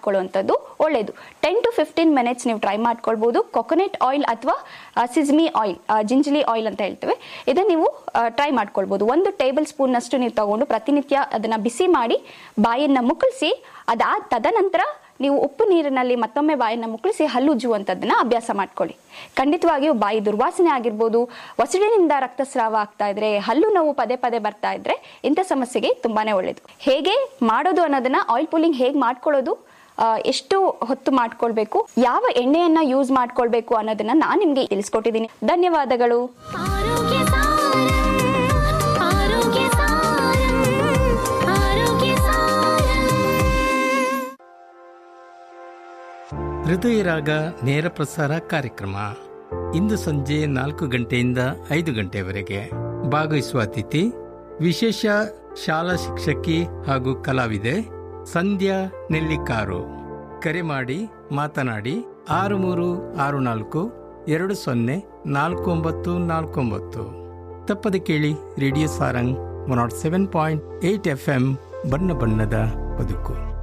ಮಾಡ್ಕೊಳ್ಳುವಂಥದ್ದು ಒಳ್ಳೆಯದು ten to fifteen minutes ನೀವು try ಮಾಡ್ಕೊಳ್ಬೋದು ಕೊಕೊನೆಟ್ ಆಯಿಲ್ ಅಥವಾ ಸಿಸ್ಮಿ ಆಯಿಲ್ ಜಿಂಜಲಿ ಆಯಿಲ್ ಅಂತ ಹೇಳ್ತೇವೆ ಇದನ್ನು ನೀವು ಟ್ರೈ ಮಾಡ್ಕೊಳ್ಬೋದು ಒಂದು ಟೇಬಲ್ ಸ್ಪೂನ್ನಷ್ಟು ನೀವು ತಗೊಂಡು ಪ್ರತಿನಿತ್ಯ ಅದನ್ನು ಬಿಸಿ ಮಾಡಿ ಬಾಯನ್ನು ಮುಕ್ಕಳಿಸಿ ಅದಾದ ತದನಂತರ ನೀವು ಉಪ್ಪು ನೀರಿನಲ್ಲಿ ಮತ್ತೊಮ್ಮೆ ಬಾಯನ್ನು ಮುಕ್ಕಳಿಸಿ ಹಲ್ಲುಜ್ಜುವಂಥದ್ದನ್ನ ಅಭ್ಯಾಸ ಮಾಡ್ಕೊಳ್ಳಿ ಖಂಡಿತವಾಗಿಯೂ ಬಾಯಿ ದುರ್ವಾಸನೆ ಆಗಿರ್ಬೋದು ಒಸಡಿನಿಂದ ರಕ್ತಸ್ರಾವ ಆಗ್ತಾ ಇದ್ರೆ ಹಲ್ಲು ನೋವು ಪದೇ ಪದೇ ಬರ್ತಾ ಇದ್ರೆ ಇಂಥ ಸಮಸ್ಯೆಗೆ ತುಂಬಾನೇ ಒಳ್ಳೇದು ಹೇಗೆ ಮಾಡೋದು ಅನ್ನೋದನ್ನ ಆಯಿಲ್ ಪುಲ್ಲಿಂಗ್ ಹೇಗೆ ಮಾಡ್ಕೊಳ್ಳೋದು ಆ, ಎಷ್ಟು ಹೊತ್ತು ಮಾಡ್ಕೊಳ್ಬೇಕು ಯಾವ ಎಣ್ಣೆಯನ್ನ ಯೂಸ್ ಮಾಡ್ಕೊಳ್ಬೇಕು ಅನ್ನೋದನ್ನ ನಾನು ನಿಮ್ಗೆ ತಿಳಿಸ್ಕೊಟ್ಟಿದ್ದೀನಿ ಧನ್ಯವಾದಗಳು ಆರೋಗ್ಯ ಸಾರಂ ಆರೋಗ್ಯ ಸಾರಂ ಆರೋಗ್ಯ ಸಾರಂ ಹೃದಯ ರಾಗ ನೇರ ಪ್ರಸಾರ ಕಾರ್ಯಕ್ರಮ ಇಂದು ಸಂಜೆ ನಾಲ್ಕು ಗಂಟೆಯಿಂದ ಐದು ಗಂಟೆವರೆಗೆ ಭಾಗವಹಿಸುವ ಅತಿಥಿ ವಿಶೇಷ ಶಾಲಾ ಶಿಕ್ಷಕಿ ಹಾಗೂ ಕಲಾವಿದೆ ಸಂಧ್ಯಾ ನೆಲ್ಲಿಕಾರು ಕರೆ ಮಾಡಿ ಮಾತನಾಡಿ ಆರು ಮೂರು ಆರು ನಾಲ್ಕು ಎರಡು ಸೊನ್ನೆ ನಾಲ್ಕು ಒಂಬತ್ತು ನಾಲ್ಕು ಒಂಬತ್ತು ತಪ್ಪದೆ ಕೇಳಿ radio Sarang one nought seven point eight F M ಬಣ್ಣ ಬಣ್ಣದ ಬದುಕು